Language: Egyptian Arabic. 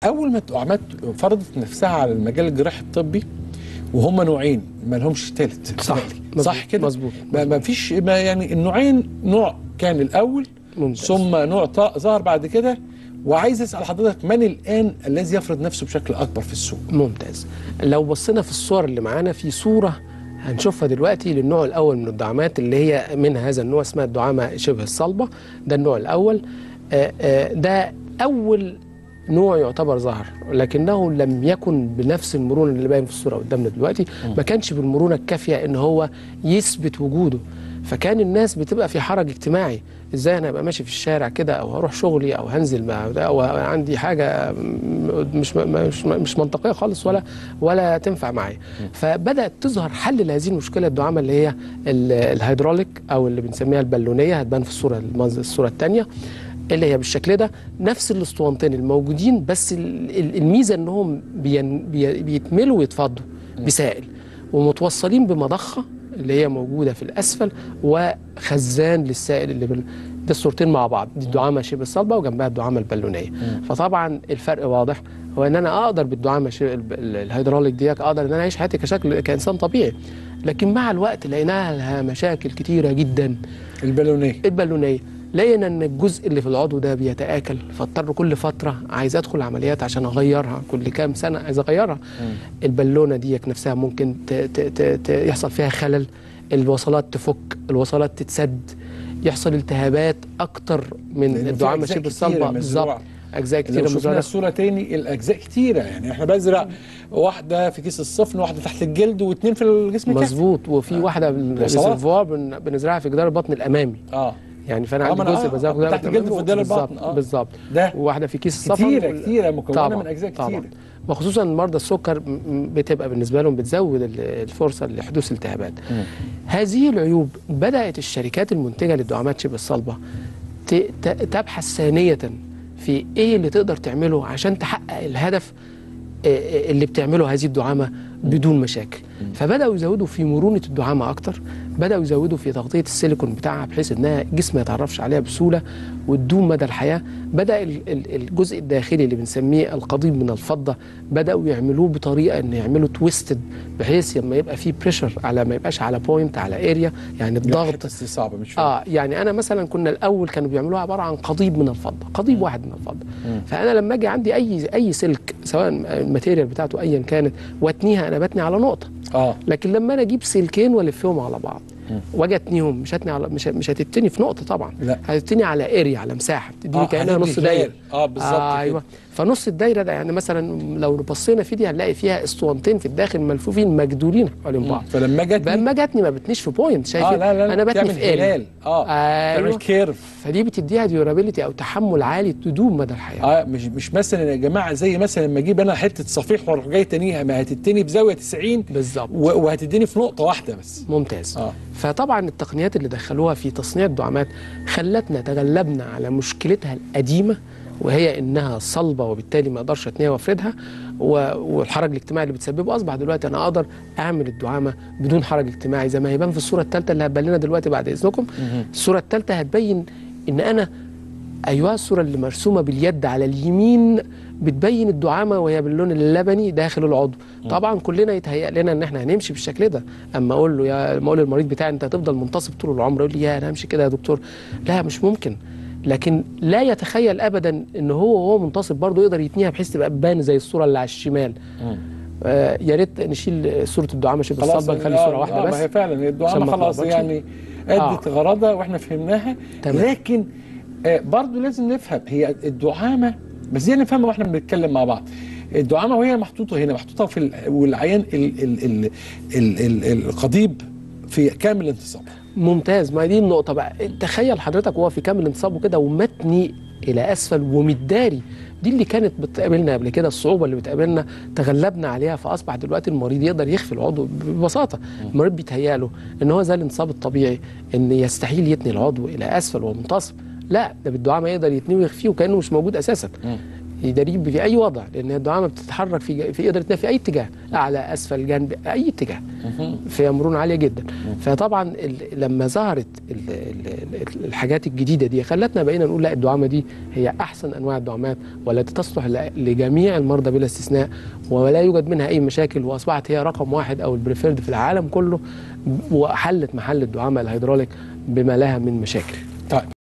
اول ما الدعامات فرضت نفسها على المجال الجراحي الطبي وهم نوعين ما لهمش ثالث صح. صح مظبوط. كده مظبوط. ما ما فيش ما يعني النوعين نوع كان الاول ممتاز. ثم نوع طا- ظهر بعد كده وعايز اسال حضرتك من الان الذي يفرض نفسه بشكل اكبر في السوق ممتاز لو بصينا في الصور اللي معانا في صورة هنشوفها دلوقتي للنوع الأول من الدعامات اللي هي من هذا النوع اسمها الدعامة شبه الصلبة ده النوع الأول آه، آه، ده أول نوع يعتبر ظهر لكنه لم يكن بنفس المرونة اللي باين في الصورة قدامنا دلوقتي ما كانش بالمرونة الكافية ان هو يثبت وجوده فكان الناس بتبقى في حرج اجتماعي ازاي انا ابقى ماشي في الشارع كده او هروح شغلي او هنزل مع او عندي حاجه م- مش مش مش منطقيه خالص ولا ولا تنفع معايا فبدات تظهر حل لهذه المشكله الدعامه اللي هي ال- الهيدروليك او اللي بنسميها البالونيه هتبان في الصوره المنظر الصوره الثانيه اللي هي بالشكل ده نفس الاسطوانتين الموجودين بس ال- ال- الميزه انهم بين بي- بيتملوا ويتفضوا بسائل ومتوصلين بمضخه اللي هي موجوده في الاسفل وخزان للسائل اللي بال... ده الصورتين مع بعض دي الدعامه شبه الصلبه وجنبها الدعامه البالونيه فطبعا الفرق واضح هو ان انا اقدر بالدعامه شبه الب- ال- الهيدروليك ديت اقدر ان انا اعيش حياتي كشكل كانسان طبيعي لكن مع الوقت لقيناها لها مشاكل كتيره جدا البالونيه البالونيه لقينا ان الجزء اللي في العضو ده بيتاكل فاضطر كل فتره عايز ادخل عمليات عشان اغيرها كل كام سنه عايز اغيرها البالونه دي نفسها ممكن ت ت ت ت يحصل فيها خلل الوصلات تفك الوصلات تتسد يحصل التهابات اكتر من لأن في الدعامه أجزاء شبه كتيرة الصلبه مزروعة. بالظبط اجزاء لو كتيره شفنا مزرعه الصوره تاني الاجزاء كتيره يعني احنا بزرع واحده في كيس الصفن واحده تحت الجلد واثنين في الجسم الكافي مظبوط وفي واحده بالريزرفوار بن- بنزرعها في جدار البطن الامامي اه يعني فانا آه، عندي ما أنا- جزء آه، بزرع في جدار تحت البطن الجلد في جدار بالظبط البطن، آه. بالظبط ده وواحده في كيس الصفن كتيره وال- كتيره مكونه طبعا من اجزاء طبعا كتيره وخصوصا مرضى السكر م- م- بتبقى بالنسبه لهم بتزود ال- الفرصه لحدوث التهابات. هذه العيوب بدات الشركات المنتجه للدعامات شبه الصلبه ت- ت- تبحث ثانيه في ايه اللي تقدر تعمله عشان تحقق الهدف آه، آه، اللي بتعمله هذه الدعامه بدون مشاكل فبداوا يزودوا في مرونه الدعامه اكتر بداوا يزودوا في تغطيه السيليكون بتاعها بحيث انها الجسم ما يتعرفش عليها بسهوله وتدوم مدى الحياه بدا ال- ال- الجزء الداخلي اللي بنسميه القضيب من الفضه بداوا يعملوه بطريقه ان يعملوا تويستد بحيث لما يبقى فيه بريشر على ما يبقاش على بوينت على اريا يعني الضغط الحته دي صعبه مش فاهم اه يعني انا مثلا كنا الاول كانوا بيعملوها عباره عن قضيب من الفضه قضيب واحد من الفضه فانا لما اجي عندي اي اي سلك سواء الماتيريال بتاعته ايا كانت واتنيها انا بتني على نقطه اه لكن لما انا اجيب سلكين والفهم على بعض واجي اتنيهم مش هتني على مش مش هتتني في نقطه طبعا لا. هتتني على اريا على مساحه تديني آه، كانها هتدي نص خلال. دايره آه، بالظبط كده. ايوه فنص الدايره ده يعني مثلا لو بصينا في دي هنلاقي فيها اسطوانتين في الداخل ملفوفين مجدولين حوالين بعض فلما جت لما جاتني ما بتنيش في بوينت شايف اه لا لا, لا انا بتني تعمل في اريا هلال اه تعمل ايوه كيرف فدي بتديها ديورابيلتي او تحمل عالي تدوم مدى الحياه اه مش مش مثلا يا جماعه زي مثلا لما اجيب انا حته صفيح واروح جاي تانيها ما هتتني بزاويه 90 بالظبط و- وهتديني في نقطه واحده بس ممتاز اه فطبعا التقنيات اللي دخلوها في تصنيع الدعامات خلتنا تغلبنا على مشكلتها القديمه وهي انها صلبه وبالتالي ما اقدرش اتنيها وافردها و- والحرج الاجتماعي اللي بتسببه اصبح دلوقتي انا اقدر اعمل الدعامه بدون حرج اجتماعي زي ما هيبان في الصوره الثالثه اللي هتبان لنا دلوقتي بعد اذنكم الصوره الثالثه هتبين ان انا ايوه الصوره اللي مرسومه باليد على اليمين بتبين الدعامه وهي باللون اللبني داخل العضو طبعا كلنا يتهيأ لنا ان احنا هنمشي بالشكل ده اما اقول له يا اما اقول للمريض بتاعي انت هتفضل منتصب طول العمر يقول لي يا انا همشي كده يا دكتور لا مش ممكن لكن لا يتخيل ابدا ان هو وهو منتصب برضه يقدر يتنيها بحيث تبقى بان زي الصوره اللي على الشمال آه يا ريت نشيل صوره الدعامه شبه الصلبه نخلي آه، صوره واحده آه بس ما هي فعلا عشان الدعامه ما خلاص تلخبطش. يعني ادت غرضها واحنا فهمناها تمام. لكن آه برضو لازم نفهم هي الدعامه بس دي نفهمها واحنا بنتكلم مع بعض الدعامه وهي محطوطه هنا محطوطه في ال- والعيان ال ال ال ال ال القضيب في كامل انتصاب ممتاز ما دي النقطة بقى تخيل حضرتك وهو في كامل انتصابه كده ومتني إلى أسفل ومتداري دي اللي كانت بتقابلنا قبل كده الصعوبة اللي بتقابلنا تغلبنا عليها فأصبح دلوقتي المريض يقدر يخفي العضو ببساطة المريض بيتهيأ له إن هو زي الانتصاب الطبيعي إن يستحيل يتني العضو إلى أسفل وهو منتصب لا ده بالدعامة يقدر يتنيه ويخفيه وكأنه مش موجود أساسا يدريب في اي وضع لان الدعامه بتتحرك في في قدرتها في اي اتجاه اعلى اسفل جنب اي اتجاه في مرونه عاليه جدا فطبعا ال- لما ظهرت ال- ال- ال- الحاجات الجديده دي خلتنا بقينا نقول لا الدعامه دي هي احسن انواع الدعامات والتي تصلح ل- لجميع المرضى بلا استثناء ولا يوجد منها اي مشاكل واصبحت هي رقم واحد او البريفيرد في العالم كله وحلت محل الدعامه الهيدروليك بما لها من مشاكل طيب